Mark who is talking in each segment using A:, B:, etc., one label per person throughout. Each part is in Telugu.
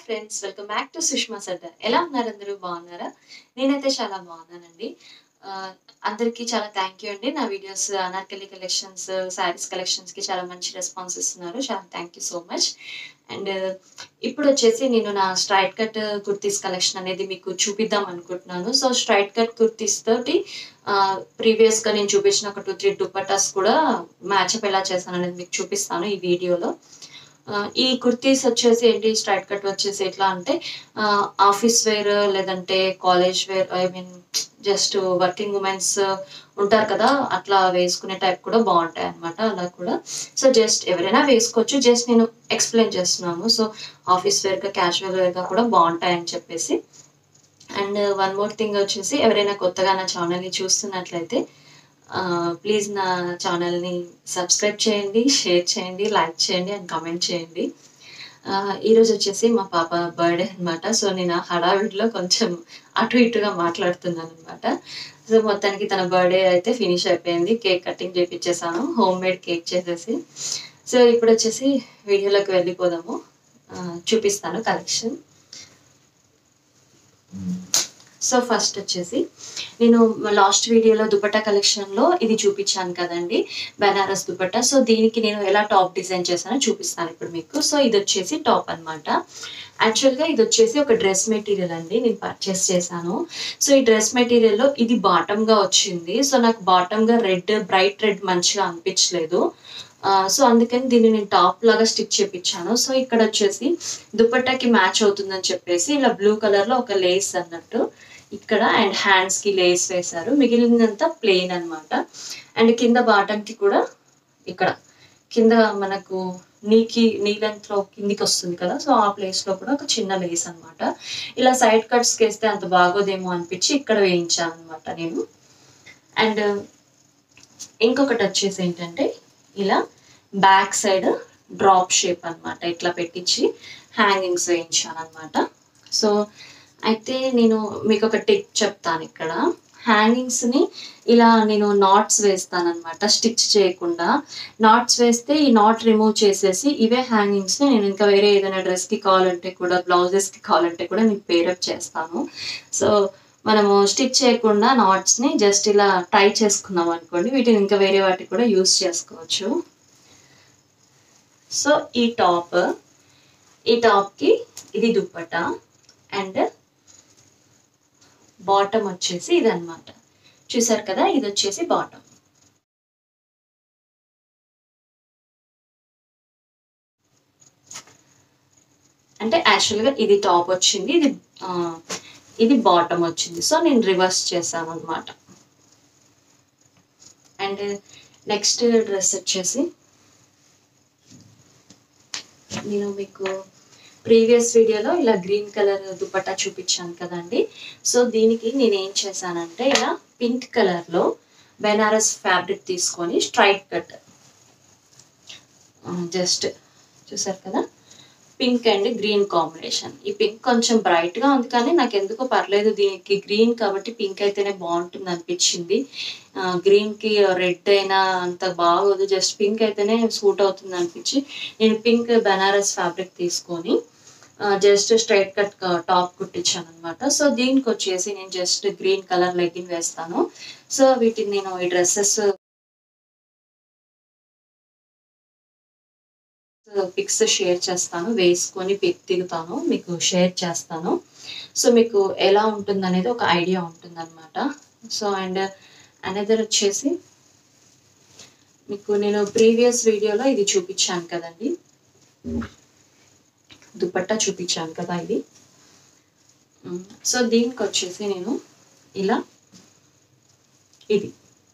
A: friends welcome back to Sushma Sardar ఎలా ఉన్నారు అందరూ బాగున్నారా నేనైతే చాలా బాగున్నానండి ఆ, అందరికీ చాలా థ్యాంక్ యూ అండి నా వీడియోస్ అనార్కలి కలెక్షన్స్ శారీస్ కలెక్షన్స్కి చాలా మంచి రెస్పాన్స్ ఇస్తున్నారు చాలా thank you so much and ఇప్పుడు వచ్చేసి నేను నా స్ట్రైట్ కట్ కుర్తీస్ కలెక్షన్ అనేది మీకు చూపిద్దాం అనుకుంటున్నాను సో స్ట్రైట్ కట్ కుర్తీస్ తోటి ప్రీవియస్గా నేను చూపించిన ఒక టూ త్రీ దుపట్టాస్ కూడా మ్యాచ్అప్ ఎలా చేశాను అనేది మీకు చూపిస్తాను ఈ వీడియోలో ఆ, ఈ కుర్తీస్ వచ్చేసి ఏంటి స్ట్రైట్ కట్ వచ్చేసి ఎట్లా అంటే ఆఫీస్ వేర్ లేదంటే college wear I mean just working womens ఉంటారు కదా అట్లా వేసుకునే టైప్ కూడా బాగుంటాయి అనమాట అలా కూడా సో జస్ట్ ఎవరైనా వేసుకోవచ్చు జస్ట్ నేను ఎక్స్ప్లెయిన్ చేస్తున్నాను సో ఆఫీస్ వేర్గా క్యాజువల్ వేర్గా కూడా బాగుంటాయి అని చెప్పేసి అండ్ వన్ మోర్ థింగ్ వచ్చేసి ఎవరైనా కొత్తగా నా ఛానల్ని చూస్తున్నట్లయితే ప్లీజ్ నా ఛానల్ని సబ్స్క్రైబ్ చేయండి షేర్ చేయండి లైక్ చేయండి అండ్ కామెంట్ చేయండి ఆ, ఈరోజు వచ్చేసి మా పాప బర్త్డే అనమాట సో నేను ఆ హడావిడిలో కొంచెం అటు ఇటుగా మాట్లాడుతున్నాను అనమాట సో మొత్తానికి తన బర్త్డే అయితే ఫినిష్ అయిపోయింది కేక్ కటింగ్ చేపించేసాను హోమ్ మేడ్ కేక్ చేసేసి సో ఇప్పుడు వచ్చేసి వీడియోలోకి వెళ్ళిపోదాము ఆ, చూపిస్తాను కలెక్షన్ సో ఫస్ట్ వచ్చేసి నేను లాస్ట్ వీడియోలో దుపట్టా కలెక్షన్లో ఇది చూపించాను కదండి బెనారస్ దుపట్టా సో దీనికి నేను ఎలా టాప్ డిజైన్ చేశానో చూపిస్తాను ఇప్పుడు మీకు సో ఇది వచ్చేసి టాప్ అన్నమాట యాక్చువల్గా ఇది వచ్చేసి ఒక డ్రెస్ మెటీరియల్ అండి నేను పర్చేస్ చేశాను సో ఈ డ్రెస్ మెటీరియల్లో ఇది బాటమ్గా వచ్చింది సో నాకు బాటమ్గా రెడ్ బ్రైట్ రెడ్ మంచిగా అనిపించలేదు ఆ, సో అందుకని దీన్ని నేను టాప్ లాగా స్టిచ్ చేపించాను సో ఇక్కడ వచ్చేసి దుపట్టాకి మ్యాచ్ అవుతుందని చెప్పేసి ఇలా బ్లూ కలర్ లో ఒక లేస్ అన్నట్టు ఇక్కడ అండ్ హ్యాండ్స్ కి లేస్ వేశారు మిగిలినంతా ప్లెయిన్ అన్నమాట అండ్ కింద బాటమ్ కి కూడా ఇక్కడ కింద మనకు నీకి నీ లెంత్ లో కిందికి వస్తుంది కదా సో ఆ ప్లేస్ లో కూడా ఒక చిన్న లేస్ అన్నమాట ఇలా సైడ్ కట్స్ వేస్తే అంత బాగోదేమో అనిపించి ఇక్కడ వేయించాను అనమాట నేను అండ్ ఇంకొకటి వచ్చేసి ఏంటంటే ఇలా బ్యాక్ సైడ్ డ్రాప్ షేప్ అన్నమాట ఇట్లా పెట్టించి హ్యాంగింగ్స్ వేయించాను అనమాట సో అయితే నేను మీకు ఒక టిప్ చెప్తాను ఇక్కడ హ్యాంగింగ్స్ ని ఇలా నేను నాట్స్ వేస్తాను అనమాట స్టిచ్ చేయకుండా నాట్స్ వేస్తే ఈ నాట్ రిమూవ్ చేసేసి ఇవే హ్యాంగింగ్స్ ని నేను ఇంకా వేరే ఏదైనా డ్రెస్ కి కావాలంటే కూడా బ్లౌజెస్ కి కావాలంటే కూడా నేను పేరప్ చేస్తాను సో మనము స్టిచ్ చేయకుండా నాట్స్ ని జస్ట్ ఇలా టై చేసుకున్నాం అనుకోండి వీటిని ఇంకా వేరే వాటికి కూడా యూస్ చేసుకోవచ్చు సో ఈ టాప్ ఈ టాప్కి ఇది దుప్పట అండ్ బాటమ్ వచ్చేసి ఇది అనమాట చూసారు కదా ఇది వచ్చేసి బాటమ్ అంటే యాక్చువల్గా ఇది టాప్ వచ్చింది ఇది ఆ, ఇది బాటమ్ వచ్చింది సో నేను రివర్స్ చేశాను అనమాట అండ్ నెక్స్ట్ డ్రెస్ వచ్చేసి నేను మీకు ప్రీవియస్ వీడియోలో ఇలా గ్రీన్ కలర్ దుపట్టా చూపించాను కదండి సో దీనికి నేను ఏం చేశానంటే ఇలా పింక్ కలర్లో బెనారస్ ఫ్యాబ్రిక్ తీసుకొని స్ట్రైట్ కట్ జస్ట్ చూసారు కదా పింక్ అండ్ గ్రీన్ కాంబినేషన్ ఈ పింక్ కొంచెం బ్రైట్ గా ఉంది కానీ నాకు ఎందుకో పర్లేదు దీనికి గ్రీన్ కాబట్టి పింక్ అయితేనే బాగుంటుంది అనిపించింది గ్రీన్ కి రెడ్ అయినా అంత బాగోదు జస్ట్ పింక్ అయితేనే సూట్ అవుతుంది అనిపించి నేను పింక్ బెనారస్ ఫ్యాబ్రిక్ తీసుకొని జస్ట్ స్ట్రైట్ కట్ టాప్ కుట్టించాను అనమాట సో దీనికి వచ్చేసి నేను జస్ట్ గ్రీన్ కలర్ లెగ్గిన్ వేస్తాను సో వీటిని నేను ఈ డ్రెస్సెస్ పిక్స్ షేర్ చేస్తాను వేసుకొని పిక్ దిగుతాను మీకు షేర్ చేస్తాను సో మీకు ఎలా ఉంటుంది అనేది ఒక ఐడియా ఉంటుంది అనమాట సో అండ్ అనదర్ వచ్చేసి మీకు నేను ప్రీవియస్ వీడియోలో ఇది చూపించాను కదండి దుపట్టా చూపించాను కదా ఇది సో దీనికి వచ్చేసి నేను ఇలా ఇది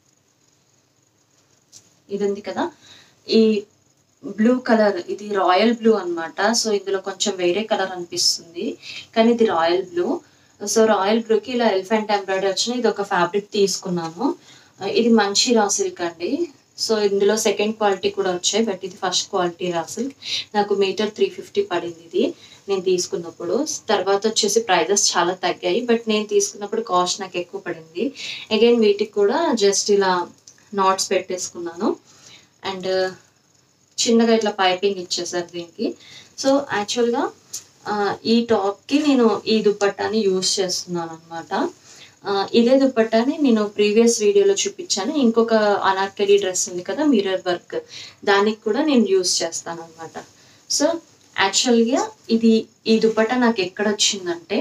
A: ఇది ఉంది కదా ఈ బ్లూ కలర్ ఇది రాయల్ బ్లూ అన్నమాట సో ఇందులో కొంచెం వేరే కలర్ అనిపిస్తుంది కానీ ఇది రాయల్ బ్లూ సో రాయల్ బ్లూకి ఇలా ఎలిఫెంట్ ఎంబ్రాయిడరీ వచ్చిన ఇది ఒక ఫ్యాబ్రిక్ తీసుకున్నాను ఇది మంచి రా సిల్క్ అండి సో ఇందులో సెకండ్ క్వాలిటీ కూడా వచ్చాయి బట్ ఇది ఫస్ట్ క్వాలిటీ రా సిల్క్ నాకు మీటర్ త్రీ ఫిఫ్టీ పడింది ఇది నేను తీసుకున్నప్పుడు తర్వాత వచ్చేసి ప్రైజెస్ చాలా తగ్గాయి బట్ నేను తీసుకున్నప్పుడు కాస్ట్ నాకు ఎక్కువ పడింది అగైన్ వీటికి కూడా జస్ట్ ఇలా నాట్స్ పెట్టేసుకున్నాను అండ్ చిన్నగా ఇట్లా పైపింగ్ ఇచ్చేసారు దీనికి సో యాక్చువల్గా ఈ టాప్కి నేను ఈ దుపట్టాని యూస్ చేస్తున్నాను అనమాట ఇదే దుపట్టాని నేను ప్రీవియస్ వీడియోలో చూపించాను ఇంకొక అనార్కలి డ్రెస్ ఉంది కదా మిర్రర్ వర్క్ దానికి కూడా నేను యూస్ చేస్తాను అనమాట సో యాక్చువల్గా ఇది ఈ దుపట్టా నాకు ఎక్కడ వచ్చిందంటే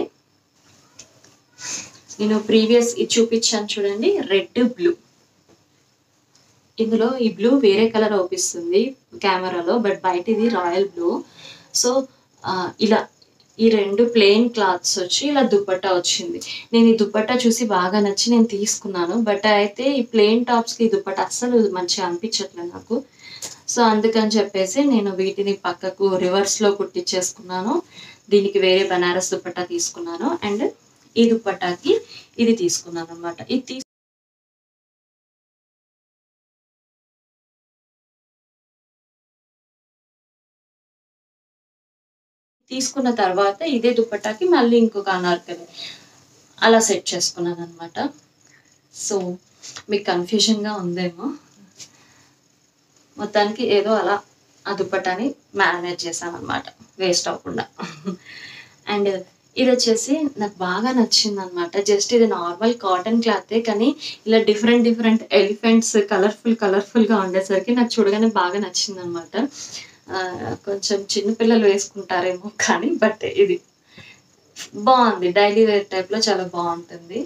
A: నేను ప్రీవియస్ ఇది చూపించాను చూడండి రెడ్ బ్లూ ఇందులో ఈ బ్లూ వేరే కలర్ అవుపిస్తుంది కెమెరాలో బట్ బయట ఇది రాయల్ బ్లూ సో ఇలా ఈ రెండు ప్లెయిన్ క్లాత్స్ వచ్చి ఇలా దుపట్టా వచ్చింది నేను ఈ దుపట్టా చూసి బాగా నచ్చి నేను తీసుకున్నాను బట్ అయితే ఈ ప్లెయిన్ టాప్స్కి ఈ దుపట్టా అస్సలు మంచిగా అనిపించట్లేదు నాకు సో అందుకని చెప్పేసి నేను వీటిని పక్కకు రివర్స్లో కుట్టించేసుకున్నాను దీనికి వేరే బనారస్ దుపట్టా తీసుకున్నాను అండ్ ఈ దుపట్టాకి ఇది తీసుకున్నాను అనమాట ఇది తీ తీసుకున్న తర్వాత ఇదే దుపట్టాకి మళ్ళీ ఇంకొక అనార్కలి అలా సెట్ చేసుకున్నాను అనమాట సో మీకు కన్ఫ్యూజన్గా ఉందేమో మొత్తానికి ఏదో అలా ఆ దుపట్టాని మేనేజ్ చేశాను అనమాట వేస్ట్ అవ్వకుండా అండ్ ఇది వచ్చేసి నాకు బాగా నచ్చింది అనమాట జస్ట్ ఇది నార్మల్ కాటన్ క్లాతే కానీ ఇలా డిఫరెంట్ డిఫరెంట్ ఎలిఫెంట్స్ కలర్ఫుల్ కలర్ఫుల్గా ఉండేసరికి నాకు చూడగానే బాగా నచ్చింది అనమాట కొంచెం చిన్నపిల్లలు వేసుకుంటారేమో కానీ బట్ ఇది బాగుంది డైలీ వేర్ టైప్లో చాలా బాగుంటుంది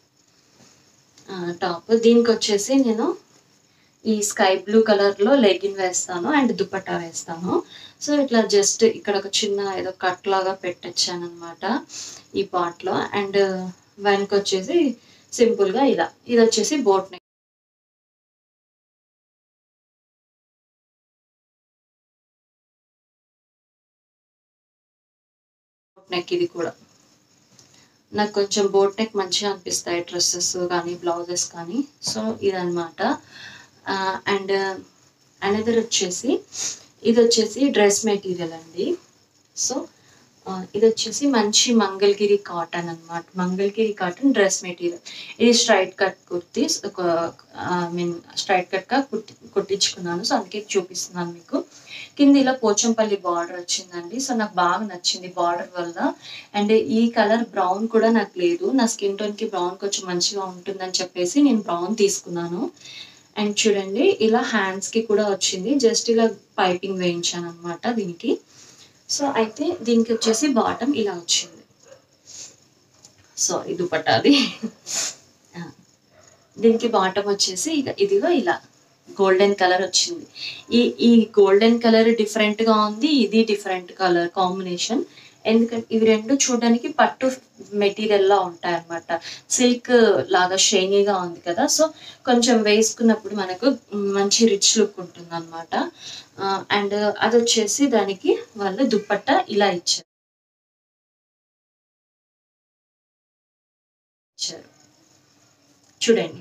A: టాప్ దీనికి వచ్చేసి నేను ఈ స్కై బ్లూ కలర్లో లెగిన్ వేస్తాను అండ్ దుపట్టా వేస్తాను సో ఇట్లా జస్ట్ ఇక్కడ ఒక చిన్న ఏదో కట్ లాగా పెట్టచ్చాను అనమాట ఈ పార్ట్లో అండ్ వెనక వచ్చేసి సింపుల్గా ఇలా ఇది వచ్చేసి బోట్ నెక్ నెక్ ఇది కూడా నాకు కొంచెం బోట్ నెక్ మంచిగా అనిపిస్తాయి డ్రెస్సెస్ కానీ బ్లౌజెస్ కానీ సో ఇదనమాట అండ్ అనదర్ వచ్చేసి ఇది వచ్చేసి డ్రెస్ మెటీరియల్ అండి సో ఇది వచ్చేసి మంచి మంగళగిరి కాటన్ అనమాట మంగళగిరి కాటన్ డ్రెస్ మెటీరియల్ ఇది straight cut kurti I mean straight కట్గా కుట్టి కుట్టించుకున్నాను సో అందుకే చూపిస్తున్నాను మీకు కింద ఇలా పోచంపల్లి బార్డర్ వచ్చిందండి సో నాకు బాగా నచ్చింది బార్డర్ వల్ల అండ్ ఈ కలర్ బ్రౌన్ కూడా నాకు లేదు నా స్కిన్ టోన్కి బ్రౌన్ కొంచెం మంచిగా ఉంటుందని చెప్పేసి నేను బ్రౌన్ తీసుకున్నాను అండ్ చూడండి ఇలా హ్యాండ్స్కి కూడా వచ్చింది జస్ట్ ఇలా పైపింగ్ వేయించాను అనమాట దీనికి సో అయితే దీనికి వచ్చేసి బాటమ్ ఇలా వచ్చింది సారీ దుపట్టాది దీనికి బాటమ్ వచ్చేసి ఇక ఇదిగో ఇలా గోల్డెన్ కలర్ వచ్చింది ఈ ఈ గోల్డెన్ కలర్ డిఫరెంట్గా ఉంది ఇది డిఫరెంట్ కలర్ కాంబినేషన్ ఎందుకంటే ఇవి రెండు చూడడానికి పట్టు మెటీరియల్లా ఉంటాయి అన్నమాట సిల్క్ లాగా షైనీగా ఉంది కదా సో కొంచెం వేసుకున్నప్పుడు మనకు మంచి రిచ్ లుక్ ఉంటుంది అనమాట అండ్ అది వచ్చేసి దానికి వాళ్ళు దుప్పట్ట ఇలా ఇచ్చారు ఇచ్చారు చూడండి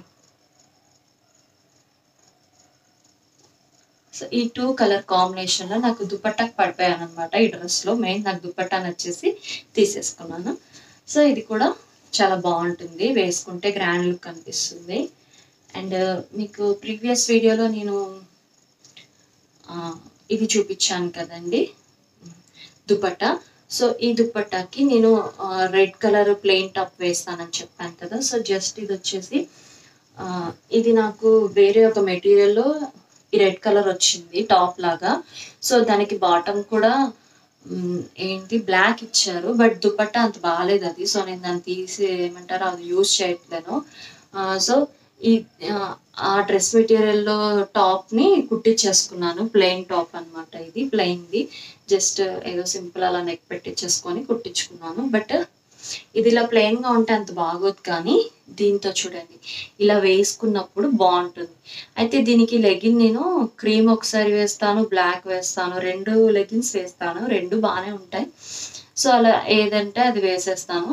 A: సో ఈ టూ కలర్ కాంబినేషన్ లో నాకు దుపట్టాకి పడిపోయాను అనమాట ఈ డ్రెస్ లో మెయిన్ నాకు దుపట్టా నచ్చేసి తీసేసుకున్నాను సో ఇది కూడా చాలా బాగుంటుంది వేసుకుంటే గ్రాండ్ లుక్ అనిపిస్తుంది అండ్ మీకు ప్రీవియస్ వీడియోలో నేను ఇది చూపించాను కదండి దుపట్టా సో ఈ దుపట్టాకి నేను రెడ్ కలర్ ప్లెయిన్ టాప్ వేస్తానని చెప్పాను కదా సో జస్ట్ ఇది వచ్చేసి ఇది నాకు వేరే ఒక మెటీరియల్లో ఈ రెడ్ కలర్ వచ్చింది టాప్ లాగా సో దానికి బాటమ్ కూడా ఏంటి బ్లాక్ ఇచ్చారు బట్ దుపట్టా అంత బాగాలేదు అది సో నేను దాన్ని తీసి ఏమంటారు అది యూజ్ చేయట్లేను సో ఈ ఆ డ్రెస్ మెటీరియల్లో టాప్ని కుట్టించేసుకున్నాను ప్లెయిన్ టాప్ అనమాట ఇది ప్లెయిన్ది జస్ట్ ఏదో సింపుల్ అలా నెక్ పెట్టించేసుకొని కుట్టించుకున్నాను బట్ ఇది ఇలా ప్లెయిన్గా ఉంటే అంత బాగోదు కానీ దీంతో చూడండి ఇలా వేసుకున్నప్పుడు బాగుంటుంది అయితే దీనికి లెగిన్ నేను క్రీమ్ ఒకసారి వేస్తాను బ్లాక్ వేస్తాను రెండు లెగిన్స్ వేస్తాను రెండు బాగానే ఉంటాయి సో అలా ఏదంటే అది వేసేస్తాను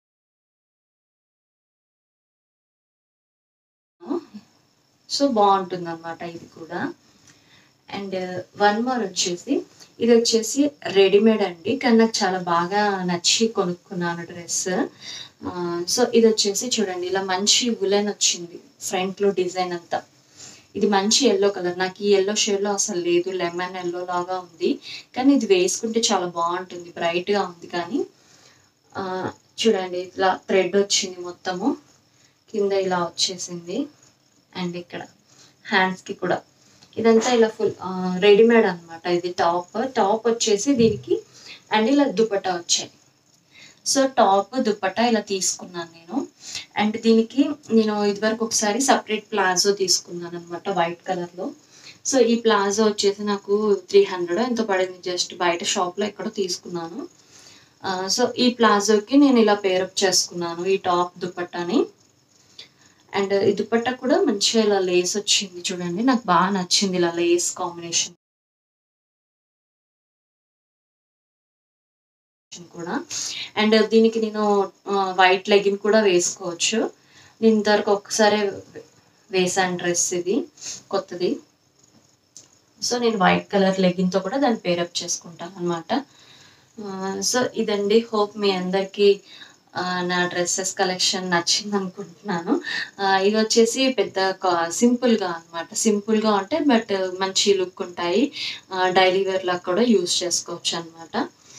A: సో బాగుంటుంది అనమాట ఇది కూడా అండ్ వన్ మోర్ వచ్చేసి ఇది వచ్చేసి రెడీమేడ్ అండి కానీ నాకు చాలా బాగా నచ్చి కొనుక్కున్నాను డ్రెస్ సో ఇది వచ్చేసి చూడండి ఇలా మంచి ఉలెన్ వచ్చింది ఫ్రంట్లో డిజైన్ అంతా ఇది మంచి ఎల్లో కలర్ నాకు ఈ ఎల్లో షేడ్లో అసలు లేదు లెమన్ ఎల్లో లాగా ఉంది కానీ ఇది వేసుకుంటే చాలా బాగుంటుంది బ్రైట్గా ఉంది కానీ ఆ, చూడండి ఇట్లా థ్రెడ్ వచ్చింది మొత్తము కింద ఇలా వచ్చేసింది అండ్ ఇక్కడ హ్యాండ్స్కి కూడా ఇదంతా ఇలా ఫుల్ రెడీమేడ్ అన్నమాట ఇది టాప్ టాప్ వచ్చేసి దీనికి అండ్ ఇలా దుపట్టా వచ్చాయి సో టాప్ దుపట్టా ఇలా తీసుకున్నాను నేను అండ్ దీనికి నేను ఇదివరకు ఒకసారి సపరేట్ ప్లాజో తీసుకున్నాను అనమాట వైట్ కలర్లో సో ఈ ప్లాజో వచ్చేసి నాకు త్రీ హండ్రెడ్ ఎంతో పడింది జస్ట్ బయట షాప్లో ఎక్కడో తీసుకున్నాను ఆ, సో ఈ ప్లాజోకి నేను ఇలా పేరప్ చేసుకున్నాను ఈ టాప్ దుపట్టాని అండ్ ఈ దుపట్టా కూడా మంచిగా ఇలా లేస్ వచ్చింది చూడండి నాకు బాగా నచ్చింది ఇలా లేస్ కాంబినేషన్ కూడా అండ్ దీనికి నేను వైట్ లెగిన్ కూడా వేసుకోవచ్చు నేను ఇంతవరకు ఒక్కసారి వేసాను డ్రెస్ ఇది కొత్తది సో నేను వైట్ కలర్ లెగిన్తో కూడా దాన్ని పేరప్ చేసుకుంటాను అనమాట సో ఇదండి హోప్ మీ అందరికీ ఆ, నా డ్రెస్సెస్ కలెక్షన్ నచ్చింది అనుకుంటున్నాను ఆ, ఇది వచ్చేసి పెద్ద సింపుల్గా అనమాట సింపుల్గా ఉంటాయి బట్ మంచి లుక్ ఉంటాయి డైలీ వేర్లా కూడా యూస్ చేసుకోవచ్చు అనమాట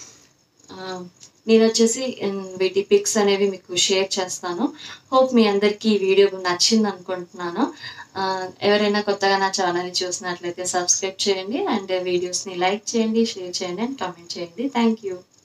A: నేను వచ్చేసి ఉమ్, వీటి పిక్స్ అనేవి మీకు షేర్ చేస్తాను హోప్ మీ అందరికీ ఈ వీడియో నచ్చింది అనుకుంటున్నాను ఆ, ఎవరైనా కొత్తగా నా ఛానల్ని చూసినట్లయితే సబ్స్క్రైబ్ చేయండి అండ్ వీడియోస్ని లైక్ చేయండి షేర్ చేయండి అండ్ కామెంట్ చేయండి థ్యాంక్ యూ